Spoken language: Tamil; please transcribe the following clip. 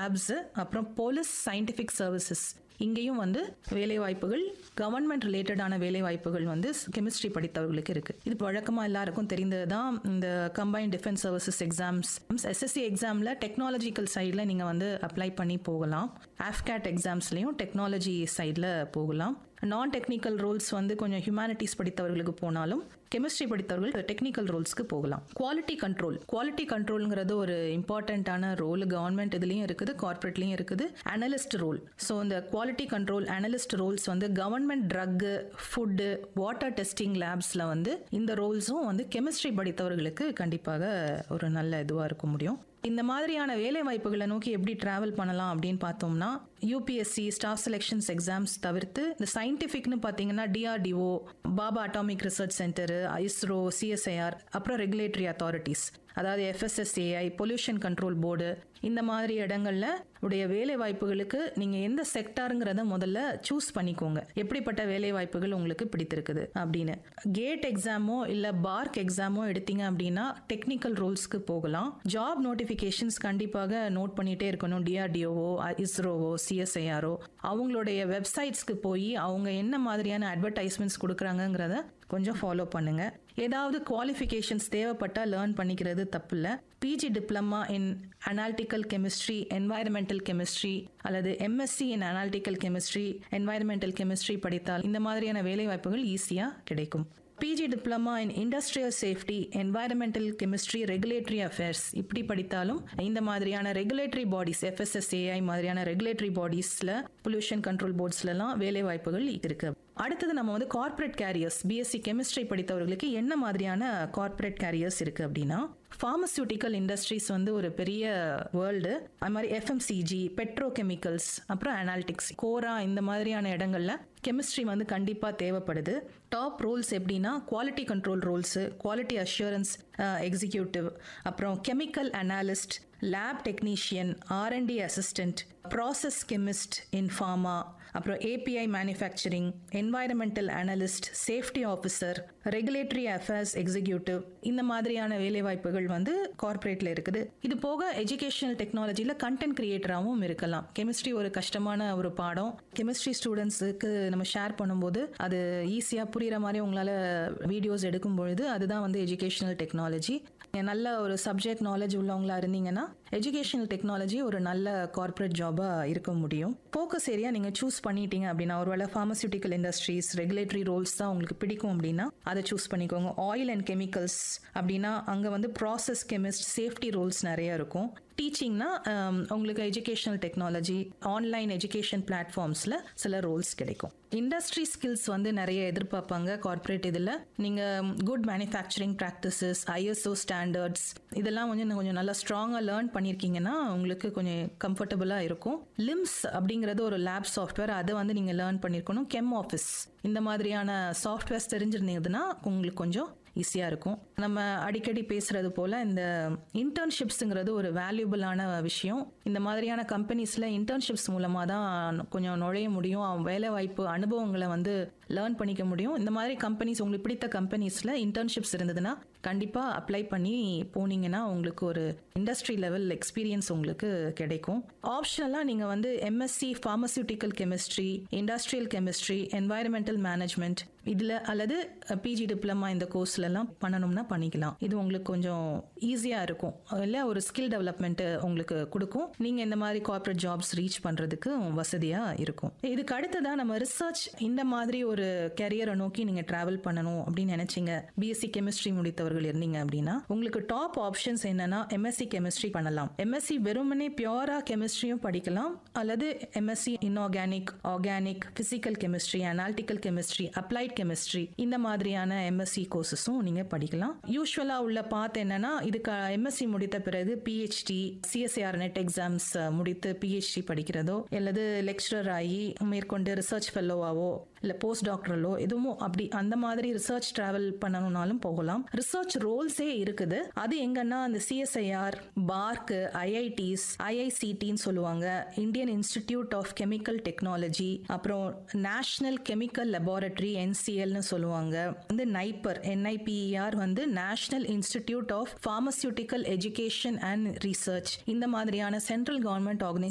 லேப்ஸ் அப்புறம் போலீஸ் சயின்டிஃபிக் சர்வீசஸ் இங்கேயும் வந்து வேலை வாய்ப்புகள் கவர்மெண்ட் ரிலேட்டடான வேலை வாய்ப்புகள் வந்து கெமிஸ்ட்ரி படித்தவர்களுக்கு இருக்கு இது வழக்கமாக எல்லாருக்கும் தெரிந்தது தான் இந்த combined defence services exams SSC எக்ஸாமில் டெக்னாலஜிக்கல் சைடில் நீங்கள் வந்து அப்ளை பண்ணி போகலாம் ஆஃப்கேட் எக்ஸாம்ஸ்லையும் டெக்னாலஜி சைடில் போகலாம் நான் டெக்னிக்கல் ரோல்ஸ் வந்து கொஞ்சம் ஹியூமானிட்டிஸ் படித்தவர்களுக்கு போனாலும் கெமிஸ்ட்ரி படித்தவர்கள் டெக்னிக்கல் ரோல்ஸ்க்கு போகலாம் குவாலிட்டி கண்ட்ரோல் குவாலிட்டி கண்ட்ரோல்ங்கிறது ஒரு இம்பார்ட்டண்ட்டான ரோல் கவர்மெண்ட் இதுலேயும் இருக்குது கார்ப்பரேட்லேயும் இருக்குது அனலிஸ்ட் ரோல் ஸோ இந்த குவாலிட்டி கண்ட்ரோல் அனலிஸ்ட் ரோல்ஸ் வந்து government drug food water testing லேப்ஸில் வந்து இந்த ரோல்ஸும் வந்து கெமிஸ்ட்ரி படித்தவர்களுக்கு கண்டிப்பாக ஒரு நல்ல இதுவாக இருக்க முடியும் இந்த மாதிரியான வேலை வாய்ப்புகளை நோக்கி எப்படி டிராவல் பண்ணலாம் அப்படின்னு பார்த்தோம்னா யூபிஎஸ்சி ஸ்டாஃப் செலெக்ஷன்ஸ் எக்ஸாம்ஸ் தவிர்த்து இந்த சயின்டிஃபிக்னு பார்த்தீங்கன்னா DRDO Bhabha atomic research centre ISRO CSIR அப்புறம் ரெகுலேட்டரி அத்தாரிட்டிஸ் அதாவது எஃப்எஸ்எஸ்ஏஐ பொல்யூஷன் கண்ட்ரோல் போர்டு இந்த மாதிரி இடங்கள்ல உடைய வேலை வாய்ப்புகளுக்கு நீங்க எந்த செக்டாருங்கிறத முதல்ல சூஸ் பண்ணிக்கோங்க எப்படிப்பட்ட வேலை வாய்ப்புகள் உங்களுக்கு பிடித்திருக்குது அப்படின்னு கேட் எக்ஸாமோ இல்ல பார்க் எக்ஸாமோ எடுத்தீங்க அப்படின்னா டெக்னிக்கல் ரோல்ஸ்க்கு போகலாம் ஜாப் நோட்டிஃபிகேஷன்ஸ் கண்டிப்பாக நோட் பண்ணிட்டே இருக்கணும் டிஆர்டிஓவோ இஸ்ரோவோ சிஎஸ்ஐஆரோ அவங்களுடைய வெப்சைட்ஸ்க்கு போய் அவங்க என்ன மாதிரியான அட்வர்டைஸ்மெண்ட்ஸ் கொடுக்குறாங்கங்கிறத கொஞ்சம் ஃபாலோ பண்ணுங்க ஏதாவது குவாலிஃபிகேஷன்ஸ் தேவைப்பட்டால் லேர்ன் பண்ணிக்கிறது தப்பு இல்லை PG diploma in analytical chemistry environmental chemistry அல்லது MSc in analytical chemistry environmental chemistry படித்தால் இந்த மாதிரியான வேலை வாய்ப்புகள் ஈஸியாக கிடைக்கும் PG diploma in industrial safety environmental chemistry regulatory affairs இப்படி படித்தாலும் இந்த மாதிரியான ரெகுலேட்டரி பாடிஸ் எஃப்எஸ்எஸ்ஏஐ மாதிரியான ரெகுலேட்டரி பாடிஸில் பொல்யூஷன் கண்ட்ரோல் போர்ட்ஸ்லலாம் வேலை வாய்ப்புகள் இருக்கு அடுத்தது நம்ம வந்து கார்ப்பரேட் கேரியர்ஸ் பிஎஸ்சி கெமிஸ்ட்ரி படித்தவர்களுக்கு என்ன மாதிரியான கார்ப்பரேட் கேரியர்ஸ் இருக்கு அப்படின்னா ஃபார்மசியூட்டிக்கல் இண்டஸ்ட்ரீஸ் வந்து ஒரு பெரிய வேர்ல்டு அது மாதிரி எஃப்எம்சிஜி பெட்ரோ கெமிக்கல்ஸ் அப்புறம் அனாலிட்டிக்ஸ் கோரா இந்த மாதிரியான இடங்கள்ல கெமிஸ்ட்ரி வந்து கண்டிப்பாக தேவைப்படுது டாப் ரோல்ஸ் எப்படின்னா quality control roles quality assurance executive அப்புறம் chemical analyst lab technician R and D assistant process chemist in pharma அப்புறம் API manufacturing environmental analyst safety officer regulatory affairs executive இந்த மாதிரியான வேலைவாய்ப்புகள் வந்து கார்ப்பரேட்ல இருக்குது இது போக எஜுகேஷனல் டெக்னாலஜியில் கண்டென்ட் கிரியேட்டராகவும் இருக்கலாம் கெமிஸ்ட்ரி ஒரு கஷ்டமான ஒரு பாடம் கெமிஸ்ட்ரி ஸ்டூடெண்ட்ஸுக்கு நம்ம ஷேர் பண்ணும்போது அது ஈஸியாக புரிகிற மாதிரி உங்களால் வீடியோஸ் எடுக்கும் பொழுது அதுதான் வந்து எஜுகேஷனல் டெக்னாலஜி நல்ல ஒரு சப்ஜெக்ட் நாலேஜ் உள்ளவங்களா இருந்தீங்கன்னா எஜுகேஷனல் டெக்னாலஜி ஒரு நல்ல கார்ப்பரேட் ஜாபாக இருக்க முடியும் ஃபோக்கஸ் ஏரியா நீங்கள் சூஸ் பண்ணிட்டீங்க அப்படின்னா ஒருவேளை ஃபார்மசியூட்டிக்கல் இண்டஸ்ட்ரீஸ் ரெகுலேட்டரி ரோல்ஸ் தான் உங்களுக்கு பிடிக்கும் அப்படின்னா அதை சூஸ் பண்ணிக்கோங்க ஆயில் அண்ட் கெமிக்கல்ஸ் அப்படின்னா அங்கே வந்து ப்ராசஸ் கெமிஸ்ட் சேஃப்டி ரோல்ஸ் நிறைய இருக்கும் டீச்சிங்னா உங்களுக்கு எஜுகேஷனல் டெக்னாலஜி ஆன்லைன் எஜுகேஷன் பிளாட்ஃபார்ம்ஸில் சில ரோல்ஸ் கிடைக்கும் இண்டஸ்ட்ரி ஸ்கில்ஸ் வந்து நிறைய எதிர்பார்ப்பாங்க கார்ப்பரேட் இதில் நீங்கள் good manufacturing practices ISO standards இதெல்லாம் வந்து கொஞ்சம் நல்லா ஸ்ட்ராங்காக லேர்ன் பண்ணியிருக்கீங்கன்னா உங்களுக்கு கொஞ்சம் கம்ஃபர்டபுளாக இருக்கும் லிம்ஸ் அப்படிங்கிறது ஒரு லேப் சாஃப்ட்வேர் அதை வந்து நீங்கள் லேர்ன் பண்ணியிருக்கணும் கெம் ஆஃபீஸ் இந்த மாதிரியான சாஃப்ட்வேர்ஸ் தெரிஞ்சிருந்தீங்கன்னா உங்களுக்கு கொஞ்சம் ஈஸியாக இருக்கும் நம்ம அடிக்கடி பேசுறது போல் இந்த இன்டர்ன்ஷிப்ஸுங்கிறது ஒரு வேல்யூபிளான விஷயம் இந்த மாதிரியான கம்பெனிஸில் இன்டர்ன்ஷிப்ஸ் மூலமாக தான் கொஞ்சம் நுழைய முடியும் வேலை வாய்ப்பு அனுபவங்களை வந்து லேர்ன் பண்ணிக்க முடியும் இந்த மாதிரி கம்பெனிஸ் உங்களுக்கு பிடித்த கம்பெனிஸில் இன்டர்ன்ஷிப்ஸ் இருந்ததுன்னா கண்டிப்பாக அப்ளை பண்ணி போனீங்கன்னா உங்களுக்கு ஒரு இண்டஸ்ட்ரி லெவல் எக்ஸ்பீரியன்ஸ் உங்களுக்கு கிடைக்கும் ஆப்ஷனலாக நீங்கள் வந்து MSc pharmaceutical chemistry industrial chemistry environmental management இதில் அல்லது பிஜி டிப்ளமா இந்த கோர்ஸ்லலாம் பண்ணணும்னா பண்ணிக்கலாம் இது உங்களுக்கு கொஞ்சம் ஈஸியாக இருக்கும் இல்லை ஒரு ஸ்கில் டெவலப்மெண்ட் உங்களுக்கு கொடுக்கும் நீங்கள் இந்த மாதிரி கார்ப்பரேட் ஜாப்ஸ் ரீச் பண்ணுறதுக்கு வசதியாக இருக்கும் இதுக்கு அடுத்ததாக நம்ம ரிசர்ச் இந்த மாதிரி ஒரு கெரியரை நோக்கி நீங்கள் ட்ராவல் பண்ணணும் அப்படின்னு நினைச்சீங்க பிஎஸ்சி கெமிஸ்ட்ரி முடித்தவர்கள் இருந்தீங்க அப்படின்னா உங்களுக்கு டாப் ஆப்ஷன்ஸ் என்னன்னா எம்எஸ்சி கெமிஸ்ட்ரி பண்ணலாம் எம்எஸ்சி வெறுமனே பியூரா கெமிஸ்ட்ரியும் படிக்கலாம் அல்லது MSc inorganic organic physical chemistry analytical chemistry applied chemistry இந்த மாதிரியான எம்எஸ்சி கோர்சஸும் நீங்க படிக்கலாம் யூஸ்வலா உள்ள பாத் என்னன்னா இதுக்கு எம்எஸ்சி முடித்த பிறகு பிஹெச்டி சிஎஸ்ஆர் நெட் எக்ஸாம்ஸ் முடித்து பிஹெச்டி படிக்கிறதோ அல்லது லெக்சரர் ஆகி மேற்கொண்டு ரிசர்ச் ஃபெல்லோவாவோ இல்லை போஸ்ட் டாக்டரலோ எதுவும் அப்படி அந்த மாதிரி ரிசர்ச் டிராவல் பண்ணணும்னாலும் போகலாம் ரிசர்ச் ரோல்ஸே இருக்குது அது எங்கன்னா அந்த சிஎஸ்ஐஆர் பார்க் ஐஐடிஸ் ஐஐசிடின்னு சொல்லுவாங்க Indian Institute of Chemical Technology அப்புறம் நேஷனல் கெமிக்கல் லெபார்டரி என்சிஎல்னு சொல்லுவாங்க வந்து நைப்பர் என்ஐபிஆர் வந்து National Institute of Pharmaceutical Education and Research இந்த மாதிரியான சென்ட்ரல் கவர்மெண்ட் ஆர்கனைசேஷன்